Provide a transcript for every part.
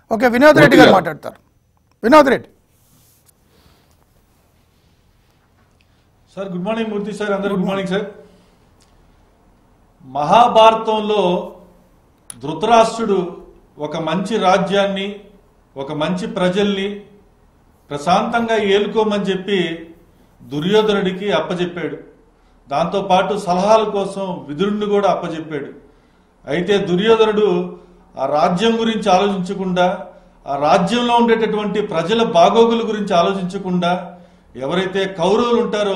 Okay Vinod Reddy గారు పూర్తిగా. మాట్లాడతారు Vinod Reddy sir good morning Murthy sir అందరు గుడ్ మార్నింగ్ సార్ మహాభారతంలో ధృతరాష్ట్రుడు ఒక మంచి రాజ్యాన్ని ఒక మంచి ప్రజల్ని ప్రశాంతంగా ఏలుకోమని చెప్పి దుర్యోధనుడికి అప్పచెప్పాడు దాంతోపాటు సలహాల కోసం విదురుణ్ణి కూడా అప్పచెప్పాడు అయితే దుర్యోధనుడు ఆ రాజ్యం గురించి ఆలోచించకుండా ఆ రాజ్యంలో ఉండేటటువంటి ప్రజల బాగోగుల గురించి ఆలోచించకుండా ఎవరైతే కౌరవులు ఉంటారో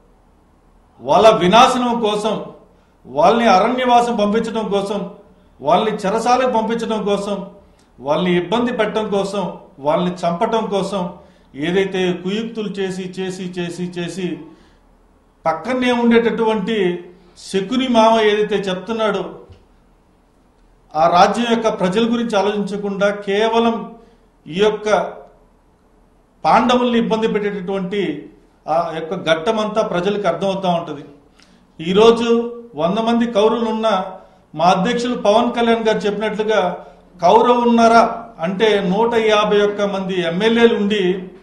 వాళ్ళ వినాశనం కోసం వాళ్ళని అరణ్యవాసం పంపించడం కోసం వాళ్ళని చెరసాలకు పంపించడం కోసం వాళ్ళని ఇబ్బంది పెట్టడం కోసం వాళ్ళని చంపటం కోసం ఏదైతే కుయుక్తులు చేసి చేసి చేసి చేసి పక్కనే ఉండేటటువంటి శకుని మామ ఏదైతే చెప్తున్నాడో ఆ రాజ్యం యొక్క ప్రజల గురించి ఆలోచించకుండా కేవలం ఈ యొక్క పాండవుల్ని ఇబ్బంది పెట్టేటటువంటి ఆ యొక్క ఘట్టమంతా ప్రజలకు అర్థమవుతా ఉంటుంది ఈరోజు వంద మంది కౌరవులు ఉన్న మా అధ్యక్షులు పవన్ కళ్యాణ్ గారు చెప్పినట్లుగా కౌరవు ఉన్నారా అంటే నూట యాభై ఒక్క మంది ఎమ్మెల్యేలు ఉండి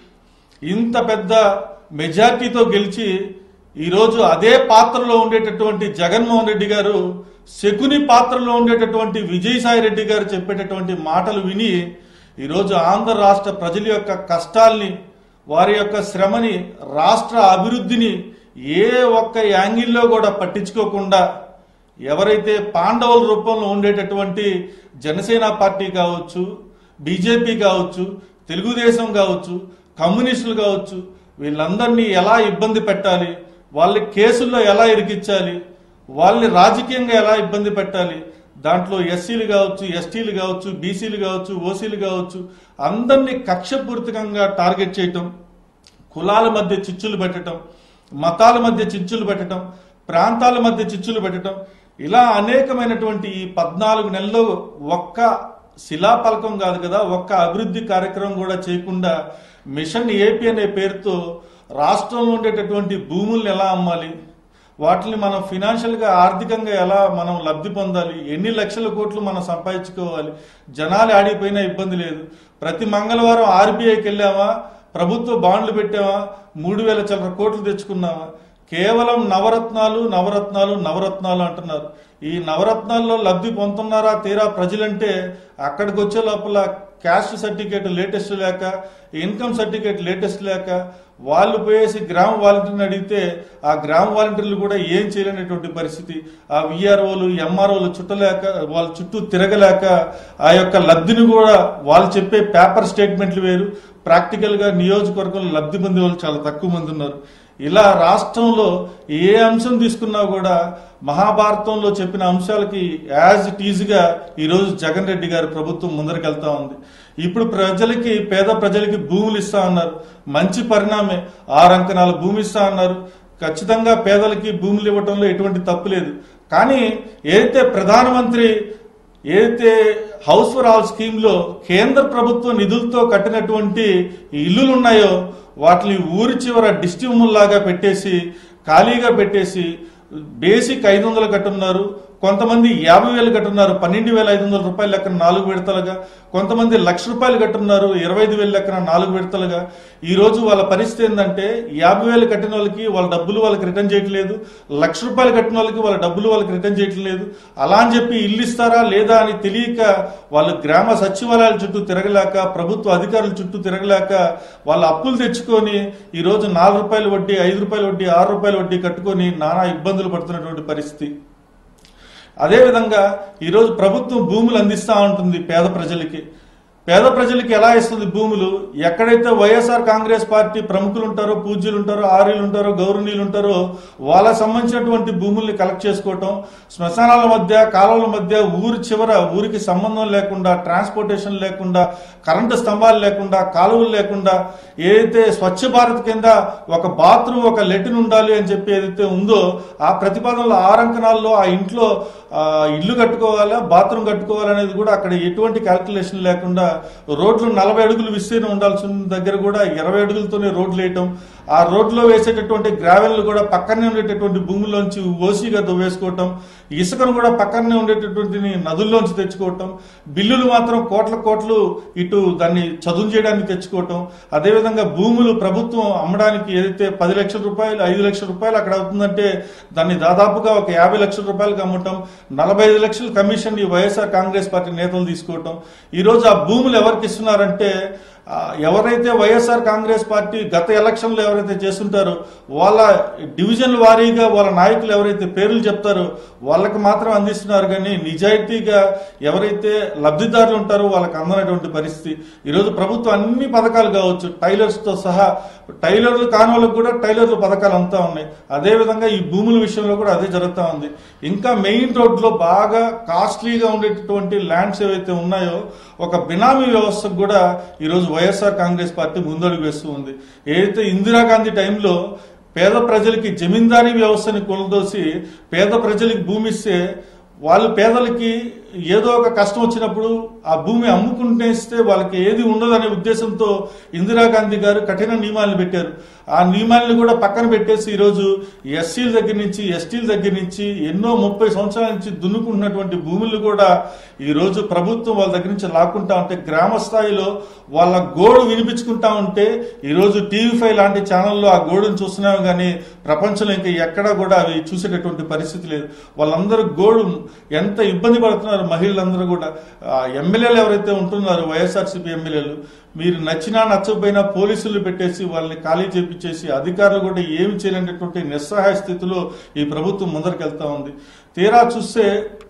ఇంత పెద్ద మెజార్టీతో గెలిచి ఈరోజు అదే పాత్రలో ఉండేటటువంటి జగన్మోహన్ రెడ్డి గారు శకుని పాత్రలో ఉండేటటువంటి విజయసాయి రెడ్డి గారు చెప్పేటటువంటి మాటలు విని ఈరోజు ఆంధ్ర రాష్ట్ర ప్రజల యొక్క కష్టాల్ని వారి యొక్క శ్రమని రాష్ట్ర అభివృద్ధిని ఏ ఒక్క యాంగిల్లో కూడా పట్టించుకోకుండా ఎవరైతే పాండవుల రూపంలో ఉండేటటువంటి జనసేన పార్టీ కావచ్చు బీజేపీ కావచ్చు తెలుగుదేశం కావచ్చు కమ్యూనిస్టులు కావచ్చు వీళ్ళందరినీ ఎలా ఇబ్బంది పెట్టాలి వాళ్ళ కేసుల్లో ఎలా ఇరికించాలి వాళ్ళని రాజకీయంగా ఎలా ఇబ్బంది పెట్టాలి దాంట్లో ఎస్సీలు కావచ్చు ఎస్టీలు కావచ్చు బీసీలు కావచ్చు ఓసీలు కావచ్చు అందరినీ కక్షపూరితంగా టార్గెట్ చేయటం కులాల మధ్య చిచ్చులు పెట్టడం మతాల మధ్య చిచ్చులు పెట్టడం ప్రాంతాల మధ్య చిచ్చులు పెట్టడం ఇలా అనేకమైనటువంటి ఈ పద్నాలుగు నెలల్లో ఒక్క శిలాఫలకం కాదు కదా ఒక్క అభివృద్ధి కార్యక్రమం కూడా చేయకుండా మిషన్ ఏపీ అనే పేరుతో రాష్ట్రంలో ఉండేటటువంటి భూముల్ని ఎలా అమ్మాలి వాటిని మనం ఫినాన్షియల్గా ఆర్థికంగా ఎలా మనం లబ్ధి పొందాలి ఎన్ని లక్షల కోట్లు మనం సంపాదించుకోవాలి జనాలు ఆడిపోయినా ఇబ్బంది లేదు ప్రతి మంగళవారం ఆర్బీఐకి వెళ్ళామా ప్రభుత్వ బాండ్లు పెట్టామా మూడు వేల చిల్లర కోట్లు తెచ్చుకున్నామా కేవలం నవరత్నాలు నవరత్నాలు నవరత్నాలు అంటున్నారు ఈ నవరత్నాల్లో లబ్ధి పొందుతున్నారా తీరా ప్రజలంటే అక్కడికి వచ్చే లోపల క్యాస్ట్ సర్టిఫికేట్ లేటెస్ట్ లేక ఇన్కమ్ సర్టిఫికేట్ లేటెస్ట్ లేక వాళ్ళు పోయేసి గ్రామ వాలంటీర్ని అడిగితే ఆ గ్రామ వాలంటీర్లు కూడా ఏం చేయలేనటువంటి పరిస్థితి ఆ విఆర్ఓలు ఎంఆర్ఓలు చుట్టలేక వాళ్ళ చుట్టూ తిరగలేక ఆ యొక్క లబ్ధిని కూడా వాళ్ళు చెప్పే పేపర్ స్టేట్మెంట్లు వేరు ప్రాక్టికల్ గా నియోజకవర్గంలో లబ్ధి పొందే వాళ్ళు చాలా తక్కువ మంది ఉన్నారు ఇలా రాష్ట్రంలో ఏ అంశం తీసుకున్నా కూడా మహాభారతంలో చెప్పిన అంశాలకి యాజ్ ఇట్ ఈజ్గా ఈరోజు జగన్ రెడ్డి గారి ప్రభుత్వం ముందరకెళ్తా ఉంది ఇప్పుడు ప్రజలకి పేద ప్రజలకి భూములు ఇస్తా అన్నారు మంచి పరిణామే ఆరు అంకణాల భూమి ఇస్తా అన్నారు ఖచ్చితంగా పేదలకి భూములు ఇవ్వటంలో ఎటువంటి తప్పు లేదు కానీ ఏదైతే ప్రధానమంత్రి ఏదైతే హౌస్ ఫర్ ఆల్ స్కీమ్ లో కేంద్ర ప్రభుత్వ నిధులతో కట్టినటువంటి ఇల్లులు ఉన్నాయో వాటిని ఊరి చివర డిస్టిముల్లాగా పెట్టేసి ఖాళీగా పెట్టేసి బేసిక్ ఐదు వందలు కట్టున్నారు కొంతమంది యాభై వేలు కట్టున్నారు పన్నెండు వేల ఐదు వందల రూపాయల లెక్కన నాలుగు విడతలుగా కొంతమంది లక్ష రూపాయలు కట్టున్నారు ఇరవై ఐదు వేల లెక్కన నాలుగు విడతలుగా ఈ రోజు వాళ్ళ పరిస్థితి ఏంటంటే యాభై వేలు కట్టిన వాళ్ళకి వాళ్ళ డబ్బులు వాళ్ళకి రిటర్న్ చేయట్లేదు లక్ష రూపాయలు కట్టిన వాళ్ళకి వాళ్ళ డబ్బులు వాళ్ళకి రిటర్న్ చేయట్లేదు అలా అని చెప్పి ఇల్లు ఇస్తారా లేదా అని తెలియక వాళ్ళు గ్రామ సచివాలయాల చుట్టూ తిరగలేక ప్రభుత్వ అధికారుల చుట్టూ తిరగలేక వాళ్ళ అప్పులు తెచ్చుకొని ఈ రోజు నాలుగు రూపాయల వడ్డీ ఐదు రూపాయల వడ్డీ ఆరు రూపాయల వడ్డీ కట్టుకొని నానా ఇబ్బందులు పడుతున్నటువంటి పరిస్థితి అదేవిధంగా ఈరోజు ప్రభుత్వం భూములు అందిస్తూ ఉంటుంది పేద ప్రజలకి పేద ప్రజలకి ఎలా ఇస్తుంది భూములు ఎక్కడైతే వైఎస్ఆర్ కాంగ్రెస్ పార్టీ ప్రముఖులు ఉంటారో పూజ్యులు ఉంటారో ఆర్యులు ఉంటారో గౌరవనీయులు ఉంటారో వాళ్ళకి సంబంధించినటువంటి భూముల్ని కలెక్ట్ చేసుకోవటం శ్మశానాల మధ్య కాలువల మధ్య ఊరి చివర ఊరికి సంబంధం లేకుండా ట్రాన్స్పోర్టేషన్ లేకుండా కరెంటు స్తంభాలు లేకుండా కాలువలు లేకుండా ఏదైతే స్వచ్ఛ భారత్ కింద ఒక బాత్రూమ్ ఒక లెటిన్ ఉండాలి అని చెప్పి ఏదైతే ఉందో ఆ ప్రతిపాదనలో ఆరంకణాల్లో ఆ ఇంట్లో ఆ, ఇల్లు కట్టుకోవాలా బాత్రూమ్ కట్టుకోవాలనేది కూడా అక్కడ ఎటువంటి క్యాల్కులేషన్ లేకుండా రోడ్లు నలభై అడుగులు విస్తీర్ణం ఉండాల్సిన దగ్గర కూడా ఇరవై అడుగులతోనే రోడ్లు వేయటం ఆ రోడ్లో వేసేటటువంటి గ్రావెల్ కూడా పక్కనే ఉండేటటువంటి భూముల్లోంచి ఓసీగా దువ్వేసుకోవటం ఇసుకను కూడా పక్కనే ఉండేటటువంటి నదుల్లోంచి తెచ్చుకోవటం బిల్లులు మాత్రం కోట్ల కోట్లు ఇటు దాన్ని చదువు చేయడానికి తెచ్చుకోవటం అదేవిధంగా భూములు ప్రభుత్వం అమ్మడానికి ఏదైతే పది లక్షల రూపాయలు ఐదు లక్షల రూపాయలు అక్కడ అవుతుందంటే దాన్ని దాదాపుగా ఒక యాభై లక్షల రూపాయలకు అమ్మటం నలభై ఐదు లక్షల కమిషన్ ఈ వైఎస్ఆర్ కాంగ్రెస్ పార్టీ నేతలు తీసుకోవటం ఈ రోజు ఆ భూములు ఎవరికి ఇస్తున్నారంటే ఆ, ఎవరైతే వైఎస్ఆర్ కాంగ్రెస్ పార్టీ గత ఎలక్షన్లో ఎవరైతే చేస్తుంటారో వాళ్ళ డివిజన్ వారీగా వాళ్ళ నాయకులు ఎవరైతే పేర్లు చెప్తారో వాళ్ళకి మాత్రం అందిస్తున్నారు కానీ నిజాయితీగా ఎవరైతే లబ్ధిదారులు ఉంటారో వాళ్ళకి అందనటువంటి పరిస్థితి ఈరోజు ప్రభుత్వం అన్ని పథకాలు కావచ్చు టైలర్స్ తో సహా టైలర్లు కాని వాళ్ళకు కూడా టైలర్ల పథకాలు అంతా ఉన్నాయి అదేవిధంగా ఈ భూముల విషయంలో కూడా అదే జరుగుతూ ఉంది ఇంకా మెయిన్ రోడ్లో బాగా కాస్ట్లీగా ఉండేటటువంటి ల్యాండ్స్ ఏవైతే ఉన్నాయో ఒక బినామీ వ్యవస్థకు కూడా ఈరోజు వైఎస్ఆర్ కాంగ్రెస్ పార్టీ ముందడుగు వేస్తూ ఉంది ఏదైతే ఇందిరాగాంధీ టైంలో పేద ప్రజలకి జమీందారీ వ్యవస్థని కొలదోసి పేద ప్రజలకి భూమి ఇస్తే వాళ్ళు పేదలకి ఏదో ఒక కష్టం వచ్చినప్పుడు ఆ భూమి అమ్ముకుంటేస్తే వాళ్ళకి ఏది ఉండదనే ఉద్దేశంతో ఇందిరాగాంధీ గారు కఠిన నియమాలను పెట్టారు ఆ నియమాలను కూడా పక్కన పెట్టేసి ఈరోజు ఎస్సీల దగ్గర నుంచి ఎస్టీల దగ్గర నుంచి ఎన్నో ముప్పై సంవత్సరాల నుంచి దున్నుకుంటున్నటువంటి భూములు కూడా ఈ రోజు ప్రభుత్వం వాళ్ళ దగ్గర నుంచి లాక్కుంటా ఉంటే గ్రామ స్థాయిలో వాళ్ళ గోడు వినిపించుకుంటా ఉంటే ఈ రోజు టీవీ ఫైవ్ లాంటి ఛానల్లో ఆ గోడును చూస్తున్నాం కానీ ప్రపంచంలో ఇంకా ఎక్కడా కూడా అవి చూసేటటువంటి పరిస్థితి లేదు వాళ్ళందరూ గోడు ఎంత ఇబ్బంది పడుతున్నారు మహిళలందరూ కూడా ఆ ఎమ్మెల్యేలు ఎవరైతే ఉంటున్నారో వైఎస్ఆర్సీపీ ఎమ్మెల్యేలు మీరు నచ్చినా నచ్చకపోయినా పోలీసులు పెట్టేసి వాళ్ళని ఖాళీ చేపించేసి అధికారులు కూడా ఏమి చేయలేనటువంటి నిస్సహాయ స్థితిలో ఈ ప్రభుత్వం ముందరికెళ్తా ఉంది తీరా చూస్తే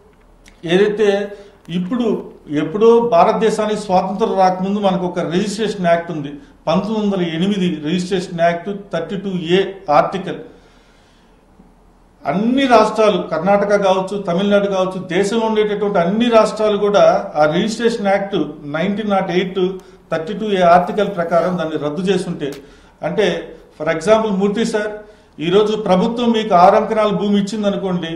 ఏదైతే ఇప్పుడు ఎప్పుడో భారతదేశానికి స్వాతంత్రం రాకముందు మనకు ఒక రిజిస్ట్రేషన్ యాక్ట్ ఉంది పంతొమ్మిది వందల ఎనిమిది registration act thirty two A article అన్ని రాష్ట్రాలు కర్ణాటక కావచ్చు తమిళనాడు కావచ్చు దేశంలో ఉండేటటువంటి అన్ని రాష్ట్రాలు కూడా ఆ registration act nineteen nought eight thirty two A article ప్రకారం దాన్ని రద్దు చేసుంటే అంటే ఫర్ ఎగ్జాంపుల్ మూర్తి సార్ ఈరోజు ప్రభుత్వం మీకు ఆరు అంకణాల భూమి ఇచ్చింది అనుకోండి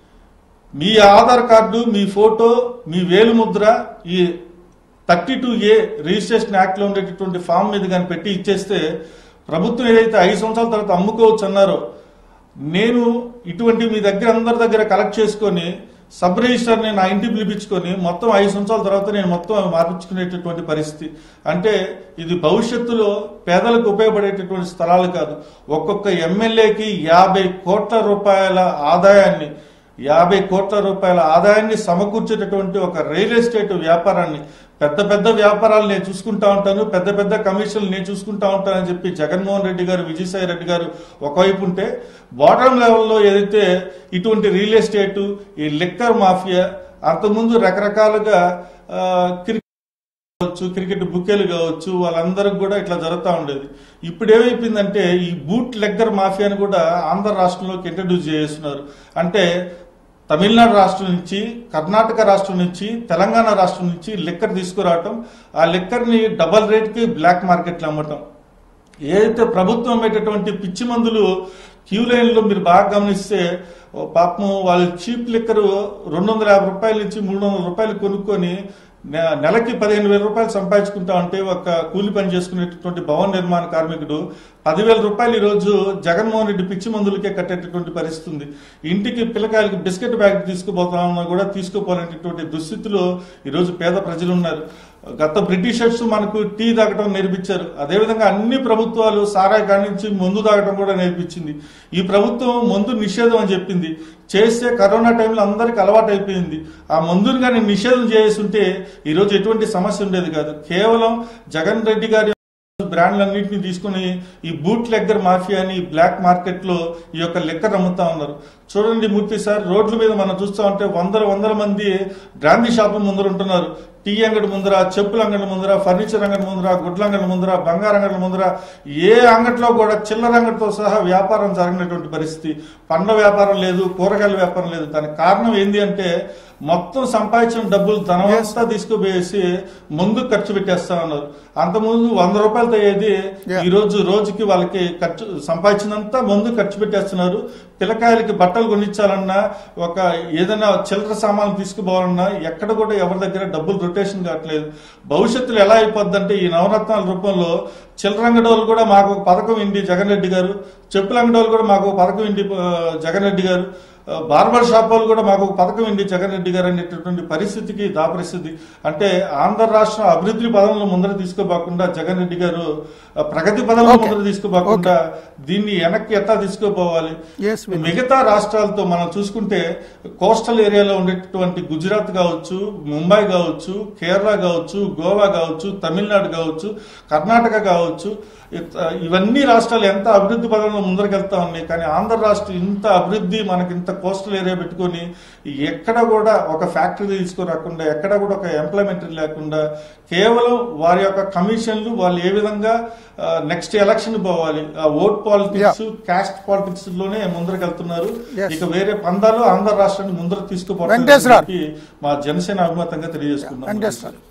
మీ ఆధార్ కార్డు మీ ఫోటో మీ వేలుముద్ర ఈ thirty two A registration act లో ఉండేటటువంటి ఫామ్ మీద కానీ పెట్టి ఇచ్చేస్తే ప్రభుత్వం ఏదైతే ఐదు సంవత్సరాల తర్వాత అమ్ముకోవచ్చు అన్నారో నేను ఇటువంటి మీ దగ్గర అందరి దగ్గర కలెక్ట్ చేసుకొని సబ్ రిజిస్టర్ని నా ఇంటికి పిలిపించుకొని మొత్తం ఐదు సంవత్సరాల తర్వాత నేను మొత్తం అవి మార్పించుకునేటటువంటి పరిస్థితి అంటే ఇది భవిష్యత్తులో పేదలకు ఉపయోగపడేటటువంటి స్థలాలు కాదు ఒక్కొక్క ఎమ్మెల్యేకి యాభై కోట్ల రూపాయల ఆదాయాన్ని యాభై కోట్ల రూపాయల ఆదాయాన్ని సమకూర్చేటటువంటి ఒక రియల్ ఎస్టేట్ వ్యాపారాన్ని పెద్ద పెద్ద వ్యాపారాలు నేను చూసుకుంటా ఉంటాను పెద్ద పెద్ద కమిషన్లు నేను చూసుకుంటా ఉంటానని చెప్పి జగన్మోహన్ రెడ్డి గారు విజయసాయి రెడ్డి గారు ఒకవైపు ఉంటే బాటం లెవెల్లో ఏదైతే ఇటువంటి రియల్ ఎస్టేట్ ఈ లిక్కర్ మాఫియా అంతకుముందు రకరకాలుగా ఆ, క్రికెట్ కావచ్చు క్రికెట్ బుకేలు కావచ్చు వాళ్ళందరికి కూడా ఇట్లా జరుగుతూ ఉండేది ఇప్పుడు ఏమైపోయిందంటే ఈ బూట్ లెగ్గర్ మాఫియాని కూడా ఆంధ్ర రాష్ట్రంలోకి ఇంట్రడ్యూస్ చేస్తున్నారు అంటే తమిళనాడు రాష్ట్రం నుంచి కర్ణాటక రాష్ట్రం నుంచి తెలంగాణ రాష్ట్రం నుంచి లిక్కర్ తీసుకురావటం ఆ లిక్కర్ని డబల్ రేట్కి బ్లాక్ మార్కెట్లో అమ్మటం ఏదైతే ప్రభుత్వం అమ్మేటటువంటి పిచ్చి మందులు క్యూ లైన్లో మీరు బాగా గమనిస్తే ఓ పాపం వాళ్ళు చీప్ లిక్కర్ రెండు వందల యాభై రూపాయల నుంచి మూడు వందల రూపాయలు కొనుక్కొని నె- నెలకి పదిహేను వేల రూపాయలు సంపాదించుకుంటా ఉంటే ఒక కూలి పని చేసుకునేటటువంటి భవన నిర్మాణ కార్మికుడు పదివేల రూపాయలు ఈ రోజు జగన్మోహన్ రెడ్డి పిచ్చి మందులకే కట్టేటటువంటి పరిస్థితి ఉంది ఇంటికి పిల్లకాయలకి బిస్కెట్ బ్యాగ్ తీసుకుపోతామన్నా కూడా తీసుకుపోలేనటువంటి దుస్థితిలో ఈ రోజు పేద ప్రజలు ఉన్నారు గత బ్రిటిషర్స్ మనకు టీ తాగటం నేర్పించారు అదేవిధంగా అన్ని ప్రభుత్వాలు సారాయి కాడి నుంచి మందు తాగటం కూడా నేర్పించింది ఈ ప్రభుత్వం మందు నిషేధం అని చెప్పింది చేస్తే కరోనా టైంలో అందరికి అలవాటు అయిపోయింది ఆ మందుని కానీ నిషేధం చేస్తుంటే ఈరోజు ఎటువంటి సమస్య ఉండేది కాదు కేవలం జగన్ రెడ్డి గారి బ్రాండ్లన్నింటినీ తీసుకుని ఈ బూట్ లెగ్గర్ మాఫియాని బ్లాక్ మార్కెట్ లో ఈ యొక్క లెక్కర్ అమ్ముతా ఉన్నారు చూడండి మూర్తి సార్ రోడ్ల మీద మనం చూస్తా ఉంటే వందల వందల మంది బ్రాందీ షాపు ముందర ఉంటున్నారు టీ అంగడి ముందర చెప్పుల అంగడి ముందర ఫర్నిచర్ అంగడి ముందర గుడ్ల అంగడి ముందర బంగారు అంగడి ముందర ఏ అంగట్లో కూడా చిల్లర అంగడితో సహా వ్యాపారం జరిగినటువంటి పరిస్థితి పండ్ల వ్యాపారం లేదు కూరగాయల వ్యాపారం లేదు దానికి కారణం ఏంది అంటే మొత్తం సంపాదించిన డబ్బులు ధనవంతా తీసుకుపోయేసి ముందు ఖర్చు పెట్టేస్తా ఉన్నారు అంతకుముందు వంద రూపాయలతో అయ్యేది Yeah. ఈ రోజు రోజుకి వాళ్ళకి ఖర్చు సంపాదించినంత ముందు ఖర్చు పెట్టేస్తున్నారు పిల్లకాయలకి బట్టలు కొనిచ్చాలన్నా ఒక ఏదైనా చిల్లర సామాన్లు తీసుకుపోవాలన్నా ఎక్కడ కూడా ఎవరి దగ్గర డబ్బులు రొటేషన్ కావట్లేదు భవిష్యత్తులో ఎలా అయిపోద్దంటే ఈ నవరత్నాల రూపంలో చిల్లర అంగడోళ్ళు కూడా మాకు ఒక పథకం ఇండి జగన్ రెడ్డి గారు చెప్పుల అంగడోళ్ళు కూడా మాకు ఒక పథకం ఇండి ఆ, జగన్ రెడ్డి గారు ఆ, బార్బర్ షాప్ వాళ్ళు కూడా మాకు ఒక పథకం ఇండి జగన్ రెడ్డి గారు అనేటటువంటి పరిస్థితికి దా పరిస్థితి అంటే ఆంధ్ర రాష్ట్రం అభివృద్ధి పదంలో ముందర తీసుకోపోకుండా జగన్ రెడ్డి గారు ఆ, ప్రగతి పదంలో Okay. ముందర తీసుకోపోకుండా దీన్ని వెనక్కి ఎట్లా తీసుకోపోవాలి Yes, Vinod. మిగతా రాష్ట్రాలతో మనం చూసుకుంటే కోస్టల్ ఏరియాలో ఉండేటటువంటి గుజరాత్ కావచ్చు ముంబై కావచ్చు కేరళ కావచ్చు గోవా కావచ్చు తమిళనాడు కావచ్చు కర్ణాటక కావచ్చు ఇత- ఇవన్నీ రాష్ట్రాలు ఎంత అభివృద్ధి పదంలో ముందరకెళ్తా ఉన్నాయి కానీ ఆంధ్ర రాష్ట్రం ఇంత అభివృద్ధి మనకి ఇంత కోస్టల్ ఏరియా పెట్టుకొని ఎక్కడ కూడా ఒక ఫ్యాక్టరీ తీసుకురాకుండా ఎక్కడ కూడా ఒక ఎంప్లాయ్మెంట్ లేకుండా కేవలం వారి యొక్క కమిషన్లు వాళ్ళు ఏ విధంగా నెక్స్ట్ ఎలక్షన్ పోవాలి ఆ ఓట్ పాలిటిక్స్ కాస్ట్ పాలిటిక్స్ లోనే ముందరకెళ్తున్నారు Yes. ఇక వేరే పందాలు ఆంధ్ర రాష్ట్రాన్ని ముందర తీసుకుపోతారు వెంకటేశ్వర. మా జనసేన అభిమతంగా తెలియజేసుకున్నాం వెంకటేశ్వర